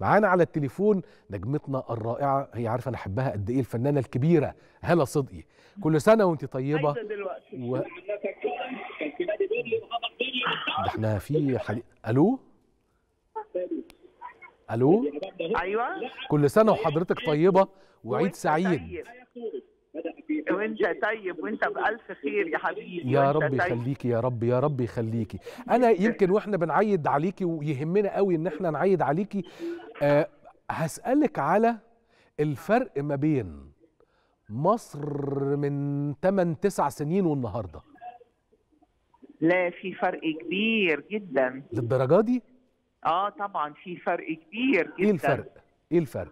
معانا على التليفون نجمتنا الرائعه هي عارفه انا احبها قد ايه الفنانه الكبيره هاله صدقي كل سنه وانت طيبه و... ده احنا في حديث الو الو ايوه كل سنه وحضرتك طيبه وعيد وانت سعيد طيب. وانت طيب وانت بالف خير يا حبيبي يا وانت رب طيب. يخليكي يا رب يا رب يخليكي انا يمكن واحنا بنعيد عليكي ويهمنا قوي ان احنا نعيد عليكي أه هسالك على الفرق ما بين مصر من 8 9 سنين والنهارده لا في فرق كبير جدا للدرجه دي اه طبعا في فرق كبير جدا ايه الفرق ايه الفرق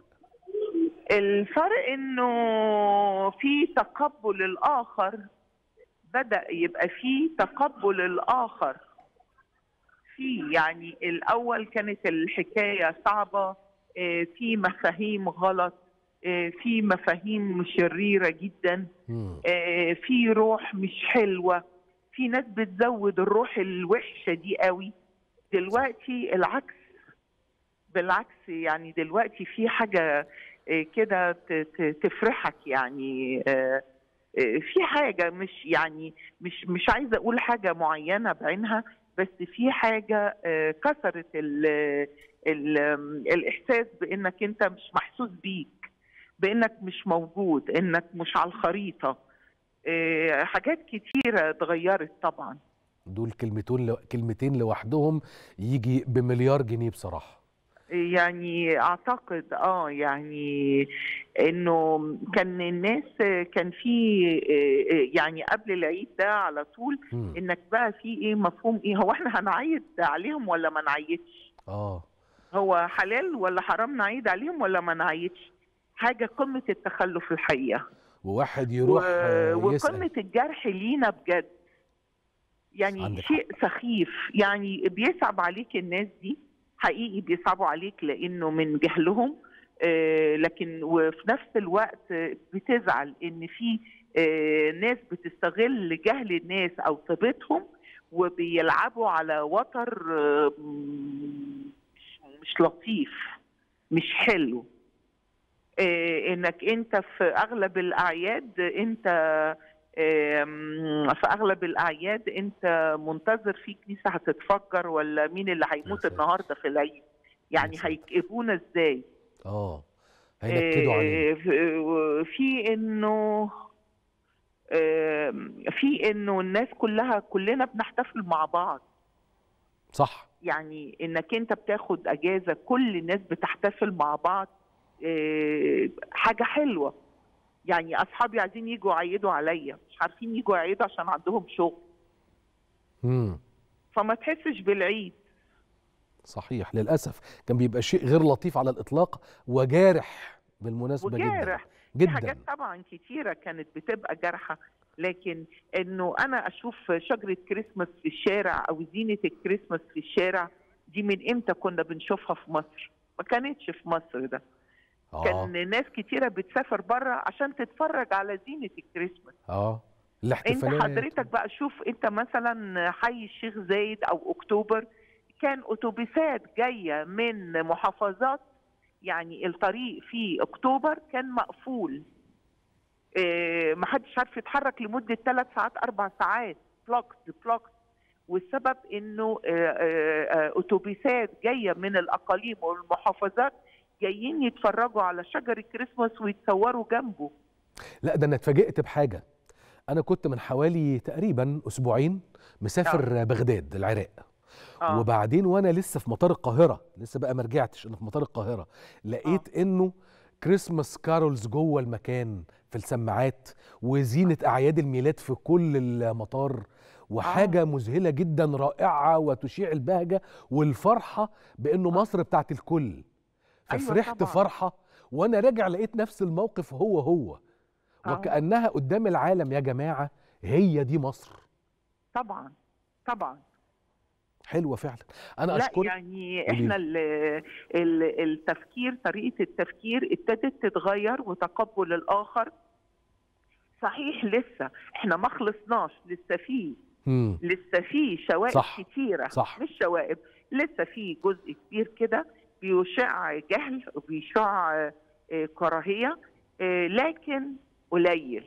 الفرق انه في تقبل الاخر بدا يبقى في تقبل الاخر في يعني الاول كانت الحكايه صعبه آه، في مفاهيم غلط آه، في مفاهيم شريره جدا مم. آه، في روح مش حلوه في ناس بتزود الروح الوحشه دي قوي دلوقتي العكس بالعكس يعني دلوقتي في حاجه آه، كده ت- ت- تفرحك يعني آه، آه، في حاجه مش يعني مش مش عايزه اقول حاجه معينه بعينها بس في حاجه آه، كسرت ال ال الاحساس بانك انت مش محسوس بيك بانك مش موجود انك مش على الخريطه آه، حاجات كتيره اتغيرت طبعا دول كلمتين لو... كلمتين لوحدهم يجي بمليار جنيه بصراحه يعني اعتقد اه يعني انه كان الناس كان في آه، يعني قبل العيد ده على طول مم. انك بقى في ايه مفهوم ايه هو احنا هنعيد عليهم ولا ما نعيدش اه هو حلال ولا حرام نعيد عليهم ولا ما نعيدش حاجه قمه التخلف الحقيقه وواحد يروح و- آه، يسال وقمه الجرح لينا بجد يعني عندك شيء سخيف يعني بيصعب عليك الناس دي حقيقي بيصعبوا عليك لانه من جهلهم آه، لكن وفي نفس الوقت آه، بتزعل ان في آه، ناس بتستغل جهل الناس او طيبتهم وبيلعبوا على وتر آه، مش مش لطيف مش حلو آه، انك انت في اغلب الاعياد انت آم، في اغلب الاعياد انت منتظر في كنيسه هتتفجر ولا مين اللي هيموت ساتر. النهارده في العيد يعني ساتر. هيكئبونا ازاي اه هينكدوا عليه آه، في- في انه آم، في انه الناس كلها كلنا بنحتفل مع بعض صح يعني انك انت بتاخد اجازه كل الناس بتحتفل مع بعض آه، حاجه حلوه يعني اصحابي عايزين يجوا يعيدوا عليا مش عارفين يجوا يعيدوا عشان عندهم شغل امم فما تحسش بالعيد صحيح للاسف كان بيبقى شيء غير لطيف على الاطلاق وجارح بالمناسبه وجارح جدا في حاجات جدا طبعا كتيره كانت بتبقى جارحه لكن انه انا اشوف شجره كريسماس في الشارع او زينه الكريسماس في الشارع دي من امتى كنا بنشوفها في مصر ما كانتش في مصر ده اه كان ناس كتيره بتسافر بره عشان تتفرج على زينه الكريسماس اه انت الاحتفالات حضرتك بقى شوف انت مثلا حي الشيخ زايد او اكتوبر كان اتوبيسات جايه من محافظات يعني الطريق في اكتوبر كان مقفول إيه محدش عارف يتحرك لمده ثلاث ساعات اربع ساعات بلوكس بلوكس والسبب انه آه، آه، آه، اتوبيسات جايه من الاقاليم والمحافظات جايين يتفرجوا على شجر الكريسماس ويتصوروا جنبه لا ده انا اتفاجئت بحاجه انا كنت من حوالي تقريبا اسبوعين مسافر بغداد العراق آه. وبعدين وانا لسه في مطار القاهره لسه بقى ما رجعتش انا في مطار القاهره لقيت انه كريسماس كارولز جوه المكان في السماعات وزينه اعياد الميلاد في كل المطار وحاجه مذهله جدا رائعه وتشيع البهجه والفرحه بانه مصر بتاعت الكل أيوة ففرحت طبعاً. فرحه وانا راجع لقيت نفس الموقف هو هو آه. وكانها قدام العالم يا جماعه هي دي مصر طبعا طبعا حلوه فعلا انا لا اشكرك يعني قولي احنا ال ال التفكير طريقه التفكير ابتدت تتغير وتقبل الاخر صحيح لسه احنا ما خلصناش لسه في مم. لسه في شوائب صح، كتيره صح. مش شوائب لسه في جزء كبير كده بيشع جهل وبيشع آه، كراهيه آه، لكن قليل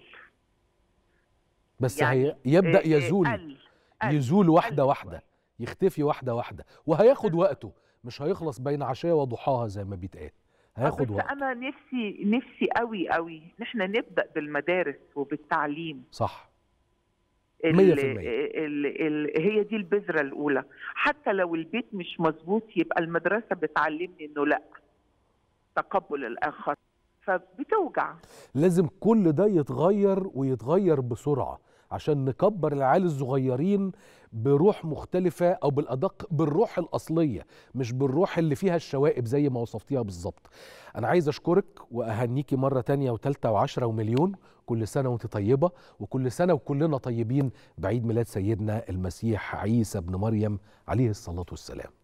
بس يعني هي يبدا آه، آه، يزول قل قل يزول واحده قل واحده يختفي واحده واحده وهياخد وقته مش هيخلص بين عشيه وضحاها زي ما بيتقال هياخد بس وقت انا نفسي نفسي قوي قوي ان احنا نبدا بالمدارس وبالتعليم صح ال- مية في المية. ال- ال- هي دي البذره الاولى حتى لو البيت مش مظبوط يبقى المدرسه بتعلمني انه لا تقبل الاخر فبتوجع لازم كل ده يتغير ويتغير بسرعة عشان نكبر العيال الصغيرين بروح مختلفة أو بالأدق بالروح الأصلية مش بالروح اللي فيها الشوائب زي ما وصفتيها بالظبط أنا عايز أشكرك وأهنيكي مرة تانية وتالتة وعشرة ومليون كل سنة وانت طيبة وكل سنة وكلنا طيبين بعيد ميلاد سيدنا المسيح عيسى ابن مريم عليه الصلاة والسلام